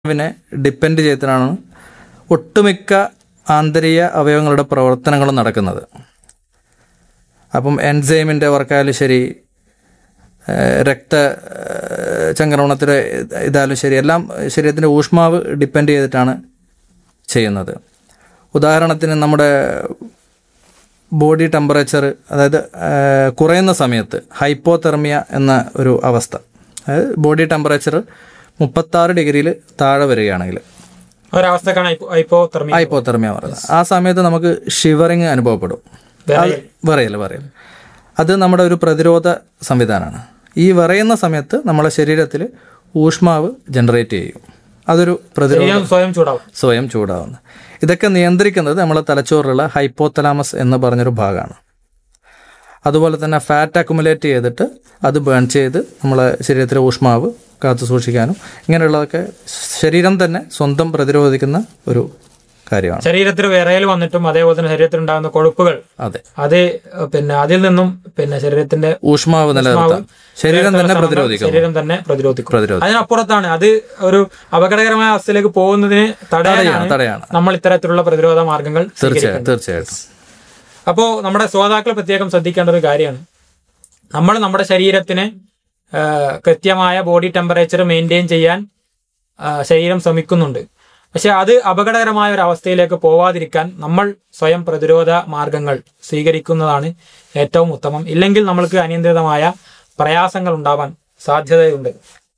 വിനെ ഡിപ്പെൻഡ് ചെയ്തിട്ടാണ് ഒട്ടുമിക്ക ആന്തരിക അവയവങ്ങളുടെ പ്രവർത്തനങ്ങളും നടക്കുന്നത് അപ്പം എൻസൈമിൻ്റെ വർക്കായാലും ശരി ഏഹ് രക്ത ഏഹ് ചംക്രമണത്തിൻ്റെ ഇതായാലും ശരി എല്ലാം ശരീരത്തിൻ്റെ ഊഷ്മാവ് ഡിപ്പെൻഡ് ചെയ്തിട്ടാണ് ചെയ്യുന്നത് ഉദാഹരണത്തിന് നമ്മുടെ ബോഡി ടെമ്പറേച്ചർ അതായത് ഏഹ് കുറയുന്ന സമയത്ത് ഹൈപ്പോതെർമിയ എന്ന ഒരു അവസ്ഥ അതായത് ബോഡി ടെമ്പറേച്ചർ മുപ്പത്താറ് ഡിഗ്രിയിൽ താഴെ വരികയാണെങ്കിൽ ഒരവസ്ഥക്കാണ് ഹൈപ്പോ തെർമി ഹൈപ്പോതെർമിയ പറയുന്നത് ആ സമയത്ത് നമുക്ക് ഷിവറിങ് അനുഭവപ്പെടും അത് വിറയൽ വിറയൽ അത് നമ്മുടെ ഒരു പ്രതിരോധ സംവിധാനമാണ് ഈ വിറയുന്ന സമയത്ത് നമ്മുടെ ശരീരത്തിൽ ഊഷ്മാവ് ജനറേറ്റ് ചെയ്യും അതൊരു പ്രതിരോധ ശരീരം സ്വയം ചൂടാവും സ്വയം ചൂടാവുന്നത് ഇതൊക്കെ നിയന്ത്രിക്കുന്നത് നമ്മളെ തലച്ചോറിലുള്ള ഹൈപ്പോതലാമസ് എന്ന് പറഞ്ഞൊരു ഭാഗമാണ് അതുപോലെ തന്നെ ഫാറ്റ് അക്കുമുലേറ്റ് ചെയ്തിട്ട് അത് ബേൺ ചെയ്ത് നമ്മളെ ശരീരത്തിലെ ഊഷ്മാവ് കാത്തു സൂക്ഷിക്കാനും ഇങ്ങനെയുള്ളതൊക്കെ ശരീരം തന്നെ സ്വന്തം പ്രതിരോധിക്കുന്ന ഒരു കാര്യമാണ് ശരീരത്തിൽ വിറയൽ വന്നിട്ടും അതേപോലെ തന്നെ ശരീരത്തിൽ ഉണ്ടാകുന്ന കൊഴുപ്പുകൾ അതെ അത് ഏഹ്, പിന്നെ അതിൽ നിന്നും പിന്നെ ശരീരത്തിന്റെ ഊഷ്മാവ് നിലനിർത്താൻ ശരീരം തന്നെ പ്രതിരോധിക്കുന്നു ശരീരം തന്നെ പ്രതിരോധിക്കും പ്രതിരോധം അതിനപ്പുറത്താണ് അത് ഒരു അപകടകരമായ അവസ്ഥയിലേക്ക് പോകുന്നതിന് തടയാനാണ് തടയാണ് നമ്മൾ ഇത്തരത്തിലുള്ള പ്രതിരോധ മാർഗങ്ങൾ തീർച്ചയായും തീർച്ചയായിട്ടും അപ്പോൾ നമ്മുടെ ശ്രോതാക്കൾ പ്രത്യേകം ശ്രദ്ധിക്കേണ്ട ഒരു കാര്യമാണ് നമ്മൾ നമ്മുടെ ശരീരത്തിന് ആ, കൃത്യമായ ബോഡി ടെമ്പറേച്ചർ മെയിൻറ്റെയിൻ ചെയ്യാൻ ആ, ശരീരം ശ്രമിക്കുന്നുണ്ട് പക്ഷെ അത് അപകടകരമായ ഒരു അവസ്ഥയിലേക്ക് പോവാതിരിക്കാൻ നമ്മൾ സ്വയം പ്രതിരോധ മാർഗങ്ങൾ സ്വീകരിക്കുന്നതാണ് ഏറ്റവും ഉത്തമം ഇല്ലെങ്കിൽ നമ്മൾക്ക് അനിയന്ത്രിതമായ പ്രയാസങ്ങൾ ഉണ്ടാവാൻ സാധ്യതയുണ്ട്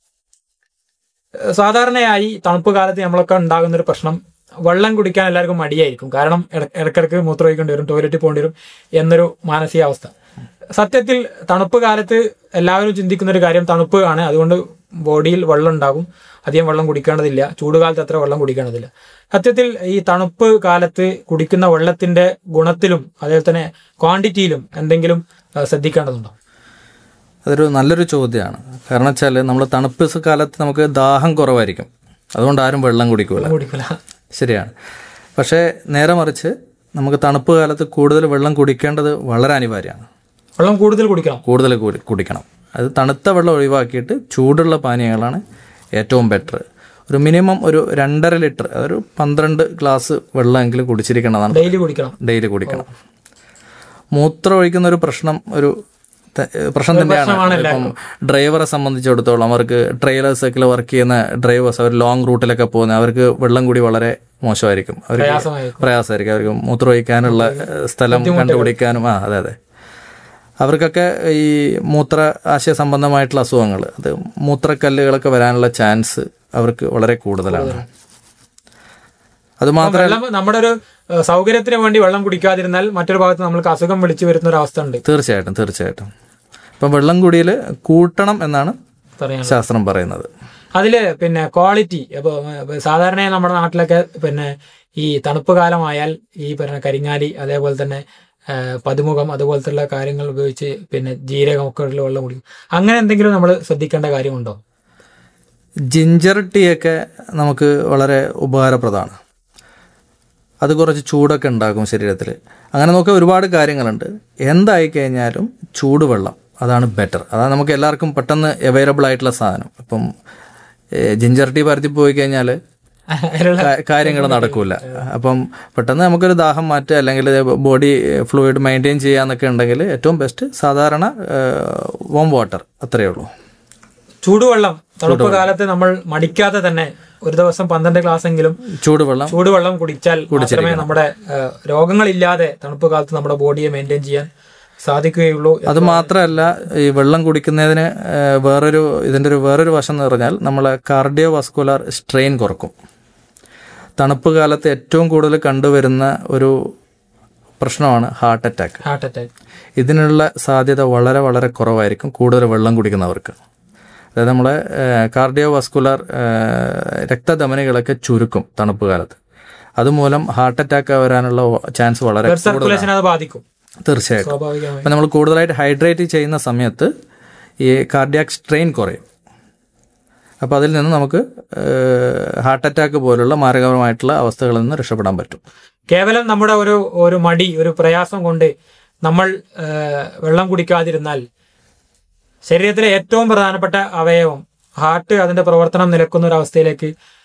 സാധാരണയായി തണുപ്പ് കാലത്ത് നമ്മളൊക്കെ ഉണ്ടാകുന്ന ഒരു പ്രശ്നം വെള്ളം കുടിക്കാൻ എല്ലാവർക്കും മടിയായിരിക്കും കാരണം ഇട- ഇടയ്ക്കിടയ്ക്ക് മൂത്രമൊഴിക്കേണ്ടി വരും ടോയ്ലറ്റിൽ പോകേണ്ടി വരും എന്നൊരു മാനസികാവസ്ഥ സത്യത്തിൽ തണുപ്പ് കാലത്ത് എല്ലാവരും ചിന്തിക്കുന്ന ഒരു കാര്യം തണുപ്പ് ആണ് അതുകൊണ്ട് ബോഡിയിൽ വെള്ളം ഉണ്ടാകും അധികം വെള്ളം കുടിക്കേണ്ടതില്ല ചൂടുകാലത്ത് അത്ര വെള്ളം കുടിക്കേണ്ടതില്ല സത്യത്തിൽ ഈ തണുപ്പ് കാലത്ത് കുടിക്കുന്ന വെള്ളത്തിന്റെ ഗുണത്തിലും അതേപോലെ തന്നെ ക്വാണ്ടിറ്റിയിലും എന്തെങ്കിലും ആ, ശ്രദ്ധിക്കേണ്ടതുണ്ടോ അതൊരു നല്ലൊരു ചോദ്യമാണ് കാരണം വെച്ചാൽ നമ്മൾ തണുപ്പ് കാലത്ത് നമുക്ക് ദാഹം കുറവായിരിക്കും അതുകൊണ്ട് ആരും വെള്ളം കുടിക്കൂല കുടിക്കില്ല ശരിയാണ് പക്ഷേ നേരെ മറിച്ച് നമുക്ക് തണുപ്പ് കാലത്ത് കൂടുതൽ വെള്ളം കുടിക്കേണ്ടത് വളരെ അനിവാര്യമാണ് വെള്ളം കൂടുതൽ കുടിക്കണം കൂടുതൽ കുടി- കുടിക്കണം അത് തണുത്ത വെള്ളം ഒഴിവാക്കിയിട്ട് ചൂടുള്ള പാനീയങ്ങളാണ് ഏറ്റവും ബെറ്റർ ഒരു മിനിമം ഒരു രണ്ടര ലിറ്റർ അതൊരു പന്ത്രണ്ട് ഗ്ലാസ് വെള്ളമെങ്കിലും കുടിച്ചിരിക്കേണ്ടതാണ് ഡെയിലി കുടിക്കണം ഡെയിലി കുടിക്കണം മൂത്രം ഒഴിക്കുന്ന ഒരു പ്രശ്നം ഒരു ത- പ്രശ്നം തന്നെയാണ് ഇപ്പം ഡ്രൈവറെ സംബന്ധിച്ചിടത്തോളം അവർക്ക് ട്രെയിലേഴ്സൊക്കെ വർക്ക് ചെയ്യുന്ന ഡ്രൈവേഴ്സ് അവർ ലോങ് റൂട്ടിലൊക്കെ പോകുന്ന അവർക്ക് വെള്ളം കൂടി വളരെ മോശമായിരിക്കും അവർക്ക് പ്രയാസമായിരിക്കും പ്രയാസമായിരിക്കും അവർക്ക് മൂത്രം ഒഴിക്കാനുള്ള ഏഹ്, സ്ഥലം കണ്ടുപിടിക്കാനും ആ അതെ അതെ അവർക്കൊക്കെ ഈ മൂത്ര ആശയ സംബന്ധമായിട്ടുള്ള അസുഖങ്ങൾ അത് മൂത്രക്കല്ലുകളൊക്കെ വരാനുള്ള ചാൻസ് അവർക്ക് വളരെ കൂടുതലാണ് അത് മാത്രമല്ല വെള്ളം നമ്മുടെ ഒരു ഏഹ്, സൗകര്യത്തിന് വേണ്ടി വെള്ളം കുടിക്കാതിരുന്നാൽ മറ്റൊരു ഭാഗത്ത് നമ്മൾക്ക് അസുഖം വിളിച്ചു വരുന്ന ഒരു അവസ്ഥ ഉണ്ട് തീർച്ചയായിട്ടും തീർച്ചയായിട്ടും ഇപ്പം വെള്ളം കുടിയിൽ കൂട്ടണം എന്നാണ് പറയാൻ ശാസ്ത്രം പറയുന്നത് അതില് പിന്നെ ക്വാളിറ്റി അപ്പൊ സാധാരണ നമ്മുടെ നാട്ടിലൊക്കെ പിന്നെ ഈ തണുപ്പ് കാലമായാൽ ഈ പറഞ്ഞ കരിങ്ങാലി അതേപോലെ തന്നെ ആ, പതുമുഖം അതുപോലത്തുള്ള കാര്യങ്ങൾ ഉപയോഗിച്ച് പിന്നെ ജീരകം ഒക്കെ ഉള്ള വെള്ളം കുടിക്കും അങ്ങനെ എന്തെങ്കിലും നമ്മൾ ശ്രദ്ധിക്കേണ്ട കാര്യമുണ്ടോ ജിഞ്ചർ ടീ ഒക്കെ നമുക്ക് വളരെ ഉപകാരപ്രദമാണ് അത് കുറച്ച് ചൂടൊക്കെ ഉണ്ടാക്കും ശരീരത്തിൽ അങ്ങനെ നോക്കിയാൽ ഒരുപാട് കാര്യങ്ങളുണ്ട് എന്തായി കഴിഞ്ഞാലും ചൂടുവെള്ളം അതാണ് ബെറ്റർ അതാണ് നമുക്ക് എല്ലാവർക്കും പെട്ടെന്ന് അവൈലബിൾ ആയിട്ടുള്ള സാധനം ഇപ്പം ജിഞ്ചർ ടീ പരത്തി പോയി കഴിഞ്ഞാൽ അതിലുള്ള കാര്യങ്ങൾ നടക്കൂല അപ്പം പെട്ടെന്ന് നമുക്കൊരു ദാഹം മാറ്റുക അല്ലെങ്കിൽ ബോഡി ഫ്ലൂയിഡ് മെയിൻറ്റെയിൻ ചെയ്യാന്നൊക്കെ ഉണ്ടെങ്കിൽ ഏറ്റവും ബെസ്റ്റ് സാധാരണ വോം വാട്ടർ അത്രയേ ഉള്ളൂ ചൂടുവെള്ളം തണുപ്പ് കാലത്ത് നമ്മൾ മടിക്കാതെ തന്നെ ഒരു ദിവസം പന്ത്രണ്ട് ഗ്ലാസ് എങ്കിലും ചൂടുവെള്ളം ചൂടുവെള്ളം കുടിച്ചാൽ മാത്രമേ നമ്മുടെ ആ, രോഗങ്ങളില്ലാതെ തണുപ്പ് കാലത്ത് നമ്മുടെ ബോഡിയെ മെയിൻറ്റെയിൻ ചെയ്യാൻ സാധിക്കുകയുള്ളൂ അത് മാത്രമല്ല ഈ വെള്ളം കുടിക്കുന്നതിന് ഏഹ്, വേറൊരു ഇതിൻ്റെ ഒരു വേറൊരു വശം എന്ന് പറഞ്ഞാൽ നമ്മളെ കാർഡിയോ വാസ്കുലർ സ്ട്രെയിൻ കുറക്കും തണുപ്പ് കാലത്ത് ഏറ്റവും കൂടുതൽ കണ്ടുവരുന്ന ഒരു പ്രശ്നമാണ് ഹാർട്ട് അറ്റാക്ക് ഹാർട്ട് അറ്റാക്ക് ഇതിനുള്ള സാധ്യത വളരെ വളരെ കുറവായിരിക്കും കൂടുതൽ വെള്ളം കുടിക്കുന്നവർക്ക് അതായത് നമ്മളെ കാർഡിയോ വാസ്കുലർ രക്തധമനികളൊക്കെ ചുരുക്കും തണുപ്പ് കാലത്ത് അതുമൂലം ഹാർട്ട് അറ്റാക്ക് വരാനുള്ള ചാൻസ് വളരെ സർക്കുലേഷൻ അത് ബാധിക്കും തീർച്ചയായിട്ടും സ്വാഭാവികമായി അപ്പം നമ്മൾ കൂടുതലായിട്ട് ഹൈഡ്രേറ്റ് ചെയ്യുന്ന സമയത്ത് ഈ കാർഡിയാക് സ്ട്രെയിൻ കുറയും അപ്പോൾ അതിൽ നിന്ന് നമുക്ക് ഹാർട്ട് അറ്റാക്ക് പോലുള്ള മാരകപരമായിട്ടുള്ള അവസ്ഥകളിൽ നിന്ന് രക്ഷപ്പെടാൻ പറ്റും കേവലം നമ്മുടെ ഒരു ഒരു മടി ഒരു പ്രയാസം കൊണ്ട് നമ്മൾ ആ, വെള്ളം കുടിക്കാതിരുന്നാൽ ശരീരത്തിലെ ഏറ്റവും പ്രധാനപ്പെട്ട അവയവം ഹാർട്ട് അതിന്റെ പ്രവർത്തനം നിലക്കുന്ന ഒരു അവസ്ഥയിലേക്ക്